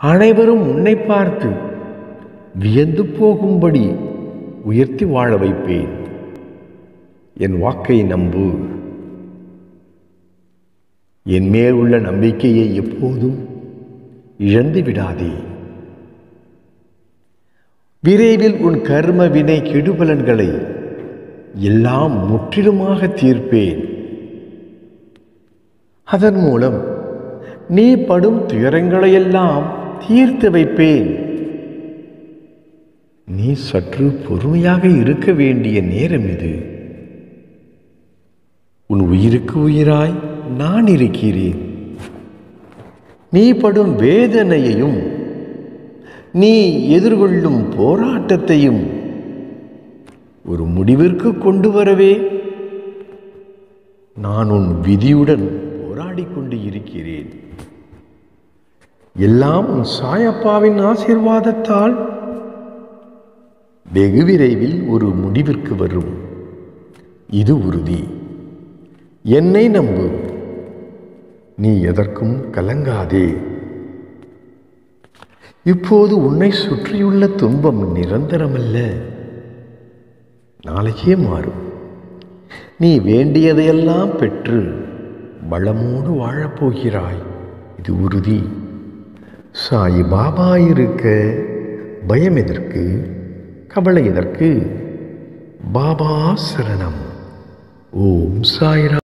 அனைவரும் உன்னை பார்த்து வியந்து போகும்படி உயர்த்தி வாழ வைப்பேன் என் வாக்கை நம்பு என் மேல் உள்ள நம்பிக்கையை எப்போதும் இழந்து விடாதே விரைவில் உன் கர்ம வினை கெடுபலன்களை எல்லாம் முற்றிலுமாக தீர்ப்பேன் அதன் மூலம் நீ படும் துயரங்களையெல்லாம் தீர்த்து வைப்பேன் நீ சற்று பொறுமையாக இருக்க வேண்டிய நேரம் இது உன் உயிருக்கு உயிராய் நான் இருக்கிறேன் நீ படும் வேதனையையும் நீ எதிர்கொள்ளும் போராட்டத்தையும் ஒரு முடிவிற்கு கொண்டு வரவே நான் உன் விதியுடன் போராடி கொண்டு இருக்கிறேன் எல்லாம் உன் சாயப்பாவின் ஆசீர்வாதத்தால் வெகு விரைவில் ஒரு முடிவிற்கு வரும் இது உறுதி என்னை நம்பு நீ எதற்கும் கலங்காதே இப்போது உன்னை சுற்றியுள்ள துன்பம் நிரந்தரமல்ல நாளைக்கே மாறும் நீ வேண்டியதையெல்லாம் பெற்று வளமோடு வாழப்போகிறாய் இது உறுதி சாய் பாபா இருக்க பயம் எதற்கு கவலை எதற்கு பாபா சரணம் ஓம் சாய்ரா